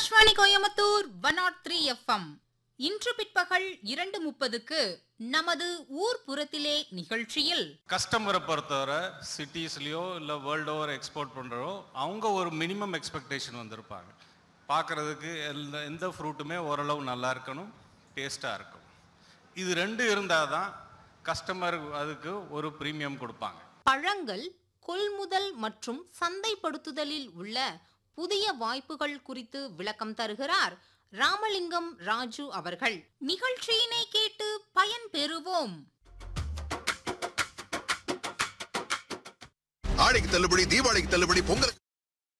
Akashvani Coimbatore one not three FM இன்று பிற்பகல் இரண்டு முப்பதுக்கு நமது ஊர் புறத்திலே நிகழ்ச்சியில் கஸ்டமரை பொறுத்தவரை சிட்டிஸ்லேயோ இல்லை வேர்ல்டு ஓவர் எக்ஸ்போர்ட் பண்ணுறோ அவங்க ஒரு மினிமம் எக்ஸ்பெக்டேஷன் வந்திருப்பாங்க பார்க்குறதுக்கு எந்த எந்த ஃப்ரூட்டுமே ஓரளவு நல்லா இருக்கணும் டேஸ்ட்டாக இருக்கும் இது ரெண்டு இருந்தால் தான் கஸ்டமர் அதுக்கு ஒரு ப்ரீமியம் கொடுப்பாங்க பழங்கள் கொள்முதல் மற்றும் சந்தைப்படுத்துதலில் உள்ள புதிய வாய்ப்புகள் குறித்து விளக்கம் தருகிறார் ராமலிங்கம் ராஜு அவர்கள் நிகழ்ச்சியினை கேட்டு பயன் பெறுவோம் ஆடிக்கு தள்ளுபடி தீபாவளிக்கு தள்ளுபடி பொங்கல்